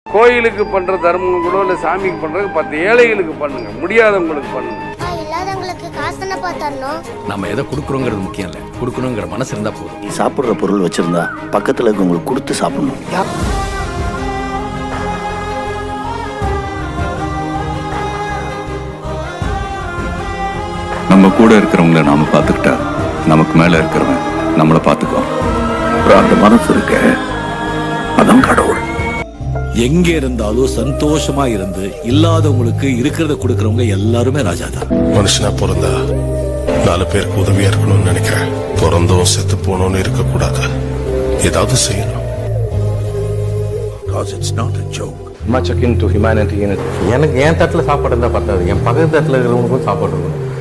கோயிலுக்கு பண்ற தர்மம் கூட இல்லை சாமிக்கு பண்றது பத்து ஏழைகளுக்கு பண்ணுங்க முடியாதவங்களுக்கு பண்ணுங்க அப்பா இல்லாதவங்களுக்கு காசு தானப்பா தரணும் நம்ம எதை கொடுக்குறோங்கிறது முக்கியம் இல்லை கொடுக்கணுங்கிற மனசு இருந்தா போதும் நீ சாப்பிட்ற பொருள் வச்சிருந்தா பக்கத்தில் இருக்கவங்களுக்கு கொடுத்து சாப்பிடணும் நம்ம கூட இருக்கிறவங்கள நாம பார்த்துக்கிட்டா நமக்கு மேல இருக்கிறவன் நம்மளை பார்த்துக்குவான் அப்புறம் அந்த மனசு இருக்க அதான் கடவுள் எங்க இருந்தாலும் சந்தோஷமா இருந்து இல்லாதவங்களுக்கு இருக்கிறத கொடுக்கறவங்க எல்லாருமே ராஜா தான் மனுஷனா பிறந்தா நாலு பேருக்கு உதவியா இருக்கணும்னு நினைக்கிறேன் பிறந்தோம் செத்து போனோம்னு இருக்கக்கூடாது ஏதாவது செய்யணும் மச் அக்கின் டு ஹியூமனிட்டி எனக்கு என் தட்டில் சாப்பாடு இருந்தால் பத்தாது என் பக்கத்து தட்டில் இருக்கிறவங்களுக்கும் சாப்பாடு இருக்கணும்